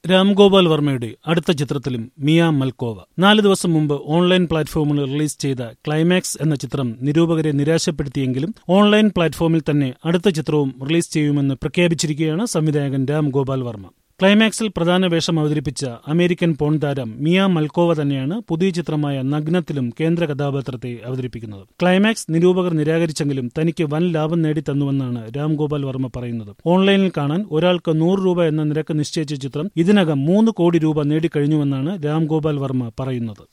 രാംഗോപാൽ വർമ്മയുടെ അടുത്ത ചിത്രത്തിലും മിയ മൽക്കോവ നാല് ദിവസം മുമ്പ് ഓൺലൈൻ പ്ലാറ്റ്ഫോമിൽ റിലീസ് ചെയ്ത ക്ലൈമാക്സ് എന്ന ചിത്രം നിരൂപകരെ നിരാശപ്പെടുത്തിയെങ്കിലും ഓൺലൈൻ പ്ലാറ്റ്ഫോമിൽ തന്നെ അടുത്ത ചിത്രവും റിലീസ് ചെയ്യുമെന്ന് പ്രഖ്യാപിച്ചിരിക്കുകയാണ് സംവിധായകൻ രാം ഗോപാൽ വർമ്മ ക്ലൈമാക്സിൽ പ്രധാന വേഷം അവതരിപ്പിച്ച അമേരിക്കൻ പോൺ താരം മിയ മൽക്കോവ തന്നെയാണ് പുതിയ ചിത്രമായ നഗ്നത്തിലും കേന്ദ്ര കഥാപാത്രത്തെ അവതരിപ്പിക്കുന്നത് ക്ലൈമാക്സ് നിരൂപകർ നിരാകരിച്ചെങ്കിലും തനിക്ക് വൻ ലാഭം നേടിത്തന്നുവെന്നാണ് രാംഗോപാൽ വർമ്മ പറയുന്നത് ഓൺലൈനിൽ കാണാൻ ഒരാൾക്ക് നൂറ് രൂപ എന്ന നിരക്ക് നിശ്ചയിച്ച ചിത്രം ഇതിനകം മൂന്ന് കോടി രൂപ നേടിക്കഴിഞ്ഞുവെന്നാണ് രാംഗോപാൽ വർമ്മ പറയുന്നത്